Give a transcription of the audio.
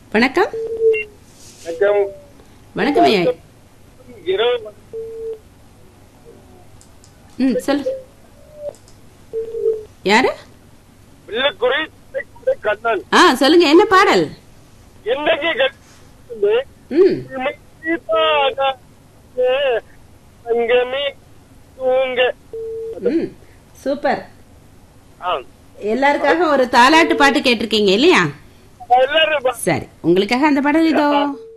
வணக்கம் வணக்கம் வணக்கம் ஐயா இரவு ம் சொல்லு யாரு வில்லுக்குறி கண்ணன் ஆ சொல்லுங்க என்ன பாடல் என்னைக்கு கட்டு ம் அங்கமே தூங்க ம் சூப்பர் ஆ. எல்லாருக்காக ஒரு தாலாட்டு பாட்டு கேட்டிருக்கீங்க இல்லையா எல்லாரும் சரி உங்களுக்காக அந்த பாடல் இதோ